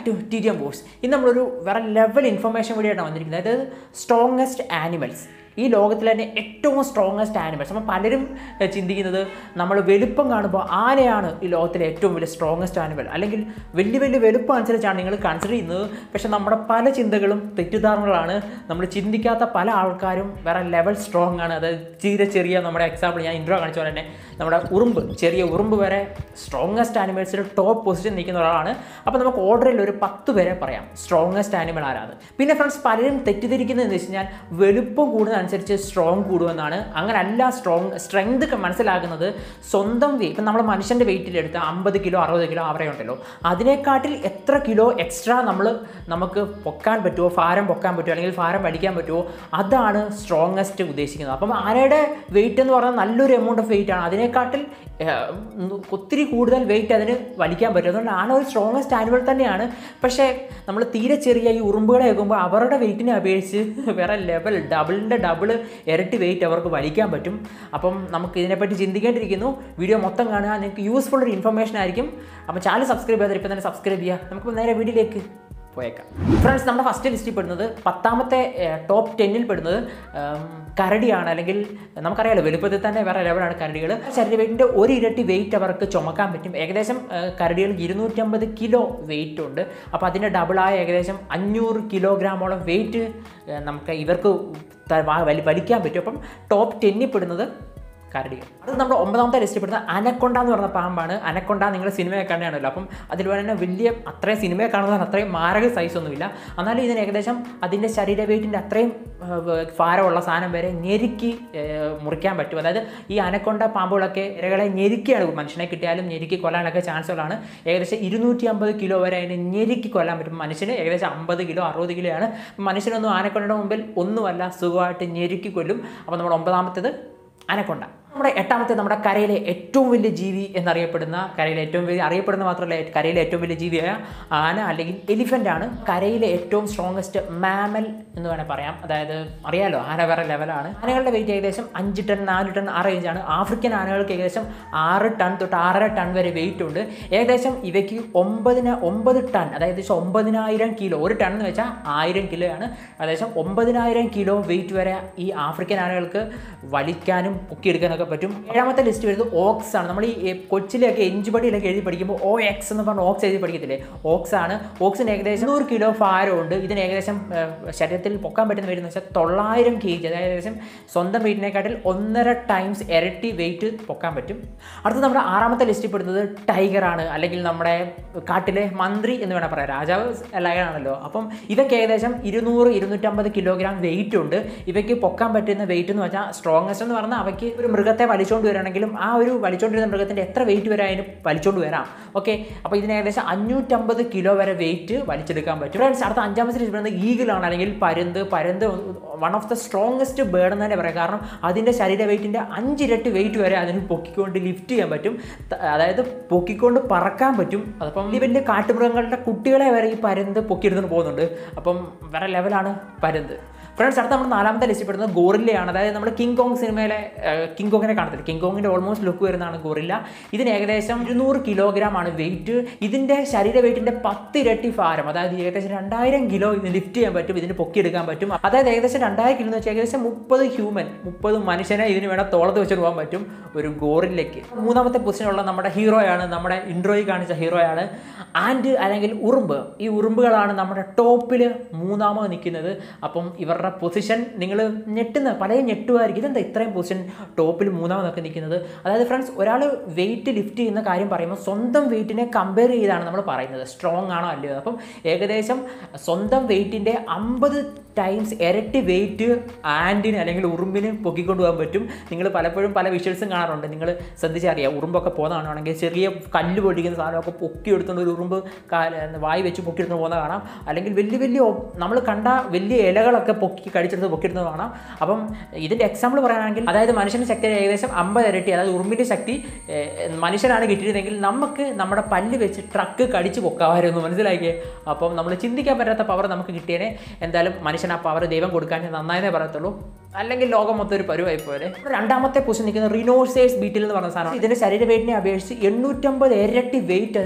back to T D M boss ഇന്ന് നമ്മളൊരു വേറെ ലെവൽ ഇൻഫർമേഷൻ കൂടിയായിട്ടാണ് വന്നിരിക്കുന്നത് അതായത് സ്ട്രോങ്ങസ്റ്റ് ആനിമൽസ് ഈ ലോകത്തിലെ തന്നെ ഏറ്റവും സ്ട്രോങ്ങസ്റ്റ് ആനിമൽസ് അപ്പം പലരും എഹ്, ചിന്തിക്കുന്നത് നമ്മൾ വലുപ്പം കാണുമ്പോൾ ആനയാണ് ഈ ലോകത്തിലെ ഏറ്റവും വലിയ സ്ട്രോങ്ങസ്റ്റ് ആനിമൽ അല്ലെങ്കിൽ വലിയ വലിയ വലുപ്പം അനുസരിച്ചാണ് നിങ്ങൾ കൺസിഡർ ചെയ്യുന്നത് പക്ഷെ നമ്മുടെ പല ചിന്തകളും തെറ്റിദ്ധാരണകളാണ് നമ്മൾ ചിന്തിക്കാത്ത പല ആൾക്കാരും വേറെ ലെവൽ സ്ട്രോങ് ആണ് അതായത് തീരെ ചെറിയ നമ്മുടെ എക്സാമ്പിൾ ഞാൻ ഇൻട്രോ കാണിച്ച പോലെ തന്നെ നമ്മുടെ ഉറുമ്പ് ചെറിയ ഉറുമ്പ് വരെ സ്ട്രോങ്ങസ്റ്റ് ആനിമൽസിൽ ടോപ്പ് പൊസിഷൻ നിൽക്കുന്ന ഒരാളാണ് അപ്പോൾ നമുക്ക് ഓർഡറിൽ ഒരു പത്ത് പേരെ പറയാം സ്ട്രോങ്ങസ്റ്റ് ആനിമൽ ആരാണ് പിന്നെ ഫ്രണ്ട്സ് പലരും തെറ്റിദ്ധരിക്കുന്നത് എന്ന് വെച്ച് കഴിഞ്ഞാൽ വലുപ്പം കൂടുന്നതനുസരിച്ച് സ്ട്രോങ് കൂടുമെന്നാണ് അങ്ങനെ അല്ല സ്ട്രോങ് സ്ട്രെങ്ത് മനസ്സിലാക്കുന്നത് സ്വന്തം വെയിറ്റ് ഇപ്പം നമ്മൾ മനുഷ്യൻ്റെ വെയിറ്റിലെടുത്ത് അമ്പത് കിലോ അറുപത് കിലോ അവരെ ഉണ്ടല്ലോ അതിനേക്കാട്ടിൽ എത്ര കിലോ എക്സ്ട്രാ നമ്മൾ നമുക്ക് പൊക്കാൻ പറ്റുമോ ഭാരം പൊക്കാൻ പറ്റുമോ അല്ലെങ്കിൽ ഭാരം വലിക്കാൻ പറ്റുമോ അതാണ് സ്ട്രോങ്ങസ്റ്റ് ഉദ്ദേശിക്കുന്നത് അപ്പം ആനയുടെ വെയിറ്റ് എന്ന് പറഞ്ഞാൽ നല്ലൊരു എമൗണ്ട് ഓഫ് വെയിറ്റ് ആണ് അതിനേക്കാട്ടിൽ ഏഹ്, ഉം, ഒത്തിരി കൂടുതൽ വെയിറ്റ് അതിന് വലിക്കാൻ പറ്റും അതുകൊണ്ട് ആന ഒരു സ്ട്രോങ്ങസ്റ്റ് ആനിമൽ തന്നെയാണ് പക്ഷേ നമ്മൾ തീരെ ചെറിയ ഈ ഉറുമ്പുകളെ വെക്കുമ്പോൾ അവരുടെ വെയിറ്റിനെ അപേക്ഷിച്ച് വേറെ ലെവൽ ഡബിളിൻ്റെ ഡബിൾ ഇരട്ടി വെയിറ്റ് അവർക്ക് വലിക്കാൻ പറ്റും അപ്പം നമുക്ക് ഇതിനെപ്പറ്റി ചിന്തിക്കേണ്ടിയിരിക്കുന്നു വീഡിയോ മൊത്തം കാണുക നിങ്ങൾക്ക് യൂസ്ഫുൾ ഒരു ഇൻഫർമേഷൻ ആയിരിക്കും അപ്പം ചാനൽ സബ്സ്ക്രൈബ് ചെയ്താൽ ഇപ്പം തന്നെ സബ്സ്ക്രൈബ് ചെയ്യുക നമുക്ക് നേരെ വീഡിയോയിലേക്ക് പോയേക്കാം ഫ്രണ്ട്സ് നമ്മുടെ ഫസ്റ്റ് ലിസ്റ്റിൽ പെടുന്നത് പത്താമത്തെ ടോപ്പ് ടെന്നിൽ പെടുന്നത് ഉം, കരടിയാണ് അല്ലെങ്കിൽ നമുക്കറിയാലോ വലുപ്പത്തിൽ തന്നെ വേറെ ലെവലാണ് കരടികൾ ശരീര വെയിറ്റിൻ്റെ ഒരു ഇരട്ടി വെയിറ്റ് അവർക്ക് ചുമക്കാൻ പറ്റും ഏകദേശം കരടികൾ ഇരുന്നൂറ്റമ്പത് കിലോ വെയിറ്റ് ഉണ്ട് അപ്പോൾ അതിൻ്റെ ഡബിളായ ഏകദേശം അഞ്ഞൂറ് കിലോഗ്രാമോളം വെയിറ്റ് നമുക്ക് ഇവർക്ക് ത- വ- വലി- വലിക്കാൻ പറ്റും അപ്പം ടോപ്പ് ടെന്നിൽ പെടുന്നത് കരടികൾ അത് നമ്മുടെ ഒമ്പതാമത്തെ ലിസ്റ്റിൽ പെടുന്ന അനക്കൊണ്ട എന്ന് പറഞ്ഞ പാമ്പാണ് അനക്കൊണ്ട നിങ്ങൾ സിനിമയെ കണ്ടാണല്ലോ അപ്പം അതിലുപോലെ തന്നെ വലിയ അത്രയും സിനിമയെ കാണുന്നതാണ് അത്രയും മാരക സൈസ് ഒന്നുമില്ല എന്നാലും ഇതിന് ഏകദേശം അതിൻ്റെ ശരീര വെയിറ്റിൻ്റെ അത്രയും ആ, വ- ഭാരമുള്ള സാധനം വരെ ഞെരുക്കി ഏ, മുറിക്കാൻ പറ്റും അതായത് ഈ അനക്കൊണ്ട പാമ്പുകളൊക്കെ ഇരകളെ ഞെരുക്കിയാണ് മനുഷ്യനെ കിട്ടിയാലും ഞെരുക്കി കൊല്ലാനൊക്കെ ചാൻസുകളാണ് ഏകദേശം ഇരുന്നൂറ്റി അമ്പത് കിലോ വരെ അതിനെ ഞെരുക്കി കൊല്ലാൻ പറ്റും മനുഷ്യന് ഏകദേശം അമ്പത് കിലോ അറുപത് കിലോ ആണ് മനുഷ്യനൊന്നും ആനക്കൊണ്ടയുടെ മുമ്പിൽ ഒന്നുമല്ല സുഖമായിട്ട് ഞെരുക്കി കൊല്ലും അപ്പോൾ നമ്മുടെ ഒമ്പതാമത്തേത് അനക്കൊണ്ട നമ്മുടെ എട്ടാമത്തെ നമ്മുടെ കരയിലെ ഏറ്റവും വലിയ ജീവി എന്നറിയപ്പെടുന്ന കരയിലെ ഏറ്റവും വലിയ അറിയപ്പെടുന്ന മാത്രമല്ല കരയിലെ ഏറ്റവും വലിയ ജീവിയായ ആന അല്ലെങ്കിൽ എലിഫൻ്റ് ആണ് കരയിലെ ഏറ്റവും സ്ട്രോങ്ങസ്റ്റ് മാമൽ എന്ന് വേണേൽ പറയാം അതായത് അറിയാലോ ആന വേറെ ലെവലാണ് ആനകളുടെ വെയിറ്റ് ഏകദേശം അഞ്ച് ടൺ നാല് ടൺ ആ റേഞ്ചാണ് ആഫ്രിക്കൻ ആനകൾക്ക് ഏകദേശം ആറ് ടൺ തൊട്ട് ആറര ടൺ വരെ വെയിറ്റ് ഉണ്ട് ഏകദേശം ഇവയ്ക്ക് ഒമ്പതിന് ഒമ്പത് ടൺ അതായത് ഏകദേശം ഒമ്പതിനായിരം കിലോ ഒരു ടൺ എന്ന് വെച്ചാൽ ആയിരം കിലോയാണ് ഏകദേശം ഒമ്പതിനായിരം കിലോ വെയിറ്റ് വരെ ഈ ആഫ്രിക്കൻ ആനകൾക്ക് വലിക്കാനും പൊക്കിയെടുക്കാനൊക്കെ പറ്റും ഏഴാമത്തെ ലിസ്റ്റ് വരുന്നത് ഓക്സ് ആണ് നമ്മൾ ഈ എ- കൊച്ചിലെയൊക്കെ എഞ്ചുപടിയിലൊക്കെ എഴുതി പഠിക്കുമ്പോൾ ഓ എക്സ് എന്ന് പറഞ്ഞ ഓക്സ് എഴുതി പഠിക്കത്തില്ലേ ഓക്സ് ആണ് ഓക്സിന് ഏകദേശം നൂറ് കിലോ ഭാരമുണ്ട് ഇതിന് ഏകദേശം ഏഹ്, ശരീരത്തിൽ പൊക്കാൻ പറ്റുന്ന വെയിറ്റ് എന്ന് വെച്ചാൽ തൊള്ളായിരം കെ ജി അതായത് ഏകദേശം സ്വന്തം വെയിറ്റിനെക്കാട്ടിൽ ഒന്നര ടൈംസ് ഇരട്ടി വെയിറ്റ് പൊക്കാൻ പറ്റും അടുത്ത നമ്മുടെ ആറാമത്തെ ലിസ്റ്റിൽ പെടുന്നത് ടൈഗർ ആണ് അല്ലെങ്കിൽ നമ്മുടെ കാട്ടിലെ മന്ത്രി എന്ന് വേണം പറയാം രാജാവ് ലയനാണല്ലോ അപ്പം ഇതൊക്കെ ഏകദേശം ഇരുന്നൂറ് ഇരുന്നൂറ്റമ്പത് കിലോഗ്രാം വെയിറ്റ് ഉണ്ട് ഇവയ്ക്ക് പൊക്കാൻ പറ്റുന്ന വെയിറ്റ് എന്ന് വെച്ചാൽ സ്ട്രോങ്ങസ്റ്റ് എന്ന് പറഞ്ഞാൽ അവയ്ക്ക് ഒരു മൃഗത്തെ വലിച്ചുകൊണ്ട് വരാണെങ്കിലും ആ ഒരു വലിച്ചുകൊണ്ടിരുന്ന മൃഗത്തിൻ്റെ എത്ര വെയിറ്റ് വരെ അതിന് വലിച്ചുകൊണ്ട് വരാം ഓക്കെ അപ്പോൾ ഇതിന് ഏകദേശം അഞ്ഞൂറ്റമ്പത് കിലോ വരെ വെയിറ്റ് വലിച്ചെടുക്കാൻ പറ്റും ഫ്രണ്ട്സ് അടുത്ത അഞ്ചാമത്തെ ലിസ്റ്റ് പറയുന്നത് ഈഗിളാണ് അല്ലെങ്കിൽ പരുന്ത് പരുന്ത് one of the strongest bird എന്ന് തന്നെ പറയാം കാരണം അതിൻ്റെ ശരീര വെയിറ്റിൻ്റെ അഞ്ചിരട്ടി വെയിറ്റ് വരെ അതിന് പൊക്കിക്കൊണ്ട് ലിഫ്റ്റ് ചെയ്യാൻ പറ്റും ത- അതായത് പൊക്കിക്കൊണ്ട് പറക്കാൻ പറ്റും അതപ്പം ഈ വലിയ കാട്ടുമൃഗങ്ങളുടെ കുട്ടികളെ വരെ ഈ പരുന്ത് പൊക്കിയെടുത്തുകൊണ്ട് പോകുന്നുണ്ട് അപ്പം വേറെ ലെവലാണ് പരുന്ത് ഫ്രണ്ട്സ് അടുത്ത നമ്മൾ നാലാമത്തെ ലിസ്റ്റിൽ പെടുന്നത് ഗോറില്ലയാണ് അതായത് നമ്മുടെ കിങ് കോങ് സിനിമയിലെ കിങ് കോങ്ങിനെ കാണത്തില്ല കിങ് കോങ്ങിൻ്റെ ഓൾമോസ്റ്റ് ലുക്ക് വരുന്നതാണ് ഗോറില്ല ഇതിന് ഏകദേശം ഇരുന്നൂറ് കിലോഗ്രാം ആണ് വെയിറ്റ് ഇതിൻ്റെ ശരീര വെയിറ്റിൻ്റെ പത്ത് ഇരട്ടി ഭാരം അതായത് ഏകദേശം രണ്ടായിരം കിലോ ഇതിന് ലിഫ്റ്റ് ചെയ്യാൻ പറ്റും ഇതിന് പൊക്കിയെടുക്കാൻ പറ്റും അതായത് ഏകദേശം രണ്ടായിരം കിലോ എന്ന് വെച്ചാൽ ഏകദേശം മുപ്പത് ഹ്യൂമൻ മുപ്പത് മനുഷ്യനെ ഇതിന് വേണം തോളത്ത് വെച്ചിട്ട് പോകാൻ പറ്റും ഒരു ഗോറില്ലയ്ക്ക് മൂന്നാമത്തെ പൊസിഷനുള്ള നമ്മുടെ ഹീറോയാണ് നമ്മുടെ ഇൻട്രോയിൽ കാണിച്ച ഹീറോയാണ് ആൻഡ് അല്ലെങ്കിൽ ഉറുമ്പ് ഈ ഉറുമ്പുകളാണ് നമ്മുടെ ടോപ്പിൽ മൂന്നാമത് നിൽക്കുന്നത് അപ്പം ഇവരുടെ പൊസിഷൻ നിങ്ങൾ ഞെട്ടുന്ന പലരും ഞെട്ടുമായിരിക്കും ഇതെന്താ ഇത്രയും പൊസിഷൻ ടോപ്പിൽ മൂന്നാമതൊക്കെ നിൽക്കുന്നത് അതായത് ഫ്രണ്ട്സ് ഒരാൾ വെയിറ്റ് ലിഫ്റ്റ് ചെയ്യുന്ന കാര്യം പറയുമ്പോൾ സ്വന്തം വെയിറ്റിനെ കമ്പയർ ചെയ്താണ് നമ്മൾ പറയുന്നത് സ്ട്രോങ് ആണോ അല്ലയോ അപ്പം ഏകദേശം സ്വന്തം വെയിറ്റിൻ്റെ അമ്പത് ടൈംസ് ഇരട്ടി വെയിറ്റ് ആൻഡിന് അല്ലെങ്കിൽ ഉറുമ്പിന് പൊക്കിക്കൊണ്ട് പോകാൻ പറ്റും നിങ്ങൾ പലപ്പോഴും പല വിഷ്വൽസും കാണാറുണ്ട് നിങ്ങൾ ശ്രദ്ധിച്ചറിയാം ഉറുമ്പൊക്കെ പോകുന്നതാണെങ്കിൽ ചെറിയ കല്ല് പൊടിക്കുന്ന സാധനമൊക്കെ പൊക്കി എടുത്തുകൊണ്ട് ഒരു ഉറുമ്പ് കാല് വായി വെച്ച് പൊക്കിയെടുത്ത് പോകുന്ന കാണാം അല്ലെങ്കിൽ വലിയ വലിയ നമ്മൾ കണ്ട വലിയ ഇലകളൊക്കെ പൊക്കി കടിച്ചെടുത്ത് പൊക്കിയെടുത്ത് കാണാം അപ്പം ഇതിൻ്റെ എക്സാമ്പിൾ പറയുകയാണെങ്കിൽ അതായത് മനുഷ്യൻ്റെ ശക്തി ഏകദേശം അമ്പത് ഇരട്ടി അതായത് ഉറുമ്പിൻ്റെ ശക്തി ഏഹ്, മനുഷ്യനാണ് കിട്ടിയിരുന്നെങ്കിൽ നമുക്ക് നമ്മുടെ പല്ല് വെച്ച് ട്രക്ക് കടിച്ച് പൊക്കാമായിരുന്നു മനസ്സിലാക്കിയേ അപ്പം നമ്മൾ ചിന്തിക്കാൻ പറ്റാത്ത പവർ നമുക്ക് കിട്ടിയേനെ എന്തായാലും മനുഷ്യൻ ആ പവർ ദൈവം കൊടുക്കാൻ നന്നായതേ പറയത്തുള്ളൂ അല്ലെങ്കിൽ ലോകം മൊത്തം ഒരു പരുവായി പോലെ രണ്ടാമത്തെ പൊസിഷൻ നിൽക്കുന്ന റിനോസേഴ്സ് ബീറ്റിൽ എന്ന് പറഞ്ഞ സാധനം ഇതിന്റെ ശരീര വെയിറ്റിനെ അപേക്ഷിച്ച് എണ്ണൂറ്റമ്പത് ഇരട്ടി വെയിറ്റ് അതിന്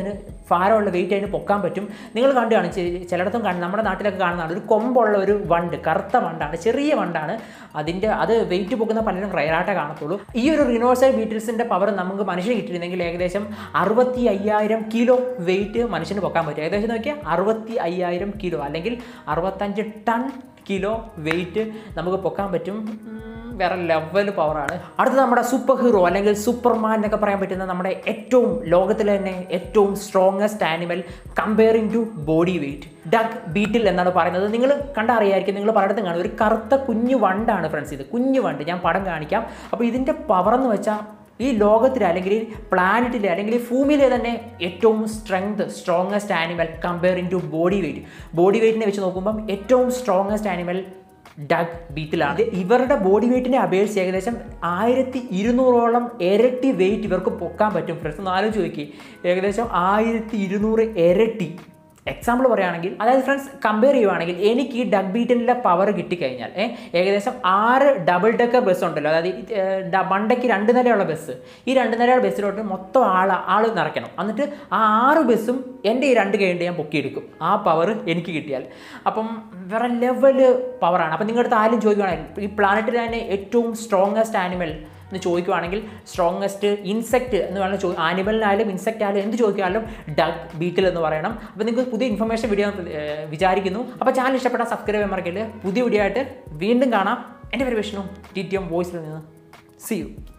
ഭാരമുള്ള വെയിറ്റ് അതിന് പൊക്കാൻ പറ്റും നിങ്ങൾ കണ്ടു കാണും ചെ- ചിലയിടത്തും കാണും നമ്മുടെ നാട്ടിലൊക്കെ കാണുന്നതാണ് ഒരു കൊമ്പുള്ള ഒരു വണ്ട് കറുത്ത വണ്ടാണ് ചെറിയ വണ്ടാണ് അതിൻ്റെ അത് വെയിറ്റ് പൊക്കുന്ന പലരും റയറായിട്ടേ കാണത്തുള്ളൂ ഈ ഒരു റിനോസൈ ബീറ്റിൽസിൻ്റെ പവർ നമുക്ക് മനുഷ്യന് കിട്ടിയിരുന്നെങ്കിൽ ഏകദേശം അറുപത്തി അയ്യായിരം കിലോ വെയിറ്റ് മനുഷ്യന് പൊക്കാൻ പറ്റും ഏകദേശം നോക്കിയാൽ അറുപത്തി അയ്യായിരം കിലോ അല്ലെങ്കിൽ അറുപത്തഞ്ച് ടൺ കിലോ വെയിറ്റ് നമുക്ക് പൊക്കാൻ പറ്റും ഉം, വേറെ ലെവൽ പവറാണ് അടുത്ത നമ്മുടെ സൂപ്പർ ഹീറോ അല്ലെങ്കിൽ സൂപ്പർമാൻ എന്നൊക്കെ പറയാൻ പറ്റുന്ന നമ്മുടെ ഏറ്റവും ലോകത്തിലെ തന്നെ ഏറ്റവും strongest animal comparing to body weight dung beetle എന്നാണ് പറയുന്നത് നിങ്ങൾ കണ്ടറിയായിരിക്കും നിങ്ങൾ പലയിടത്തും കാണും ഒരു കറുത്ത കുഞ്ഞു വണ്ടാണ് ഫ്രണ്ട്സ് ഇത് കുഞ്ഞു വണ്ട് ഞാൻ പടം കാണിക്കാം അപ്പോൾ ഇതിൻ്റെ പവർ എന്ന് വെച്ചാൽ ഈ ലോകത്തിലെ അല്ലെങ്കിൽ ഈ പ്ലാനറ്റിലെ അല്ലെങ്കിൽ ഈ ഭൂമിയിലെ തന്നെ ഏറ്റവും strength strongest animal comparing to body weight body വെയിറ്റിനെ വെച്ച് നോക്കുമ്പം ഏറ്റവും സ്ട്രോങ്ങസ്റ്റ് ആനിമൽ ഡഗ് ബീറ്റിലാണ് ഇത് ഇവരുടെ ബോഡി വെയിറ്റിനെ അപേക്ഷിച്ച് ഏകദേശം ആയിരത്തി ഇരുന്നൂറോളം ഇരട്ടി വെയിറ്റ് ഇവർക്ക് പൊക്കാൻ പറ്റും ഫ്രണ്ട്സ് ഒന്ന് ആലോചിച്ച് നോക്കി ഏകദേശം ആയിരത്തി ഇരുന്നൂറ് ഇരട്ടി എക്സാമ്പിൾ പറയുകയാണെങ്കിൽ അതായത് ഫ്രണ്ട്സ് കമ്പയർ ചെയ്യുവാണെങ്കിൽ എനിക്ക് ഈ ഡഗ് ബീറ്റിൻ്റെ പവർ കിട്ടിക്കഴിഞ്ഞാൽ ഏ, ഏകദേശം ആറ് ഡബിൾ ഡെക്കർ ബസ് ഉണ്ടല്ലോ അതായത് ഈ, ഏ, ഡ- മണ്ടയ്ക്ക് രണ്ട് നിലയുള്ള ബസ് ഈ രണ്ട് നിലയുള്ള ബസ്സിലോട്ട് മൊത്തം ആൾ ആൾ നിറയ്ക്കണം എന്നിട്ട് ആ ആറ് ബസ്സും എൻ്റെ ഈ രണ്ട് കൈ കൊണ്ട് ഞാൻ പൊക്കിയെടുക്കും ആ പവർ എനിക്ക് കിട്ടിയാൽ അപ്പം വേറെ ലെവല് പവറാണ് അപ്പം നിങ്ങളുടെ അടുത്ത് ആരും ചോദിക്കുകയാണെങ്കിൽ ഈ പ്ലാനറ്റിൽ തന്നെ ഏറ്റവും സ്ട്രോങ്ങസ്റ്റ് ആനിമൽ എന്ന് ചോദിക്കുവാണെങ്കിൽ സ്ട്രോങ്ങസ്റ്റ് ഇൻസെക്റ്റ് എന്ന് വേണം ചോ ആനിമലിനായാലും ഇൻസെക്റ്റ് ആയാലും എന്ത് ചോദിക്കാനും ഡഗ് ബീറ്റിൽ എന്ന് പറയണം അപ്പോൾ നിങ്ങൾക്ക് പുതിയ ഇൻഫർമേഷൻ വീഡിയോ വിചാരിക്കുന്നു അപ്പോൾ ചാനൽ ഇഷ്ടപ്പെട്ടാൽ സബ്സ്ക്രൈബ് ചെയ്യാൻ മറക്കല്ലേ പുതിയ വീഡിയോ ആയിട്ട് വീണ്ടും കാണാം എൻ്റെ പേര് വിഷ്ണു ടി ടി എം വോയിസിൽ നിന്ന് സി യു